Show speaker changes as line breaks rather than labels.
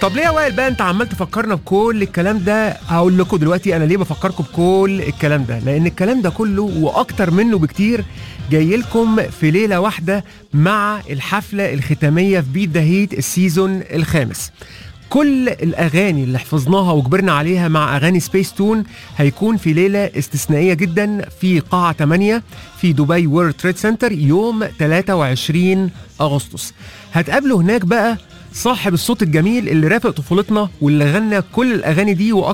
طب ليه يا وائل بقى انت عمال تفكرنا بكل الكلام ده هقول لكم دلوقتي انا ليه بفكركم بكل الكلام ده لان الكلام ده كله واكتر منه بكتير جاي لكم في ليله واحده مع الحفله الختاميه في بيت ذا هيت السيزون الخامس كل الاغاني اللي حفظناها وكبرنا عليها مع اغاني سبيس تون هيكون في ليله استثنائيه جدا في قاعه 8 في دبي وورلد تريد سنتر يوم 23 اغسطس هتقابلوا هناك بقى صاحب الصوت الجميل اللي رافق طفولتنا واللي غنى كل الاغاني دي واكتر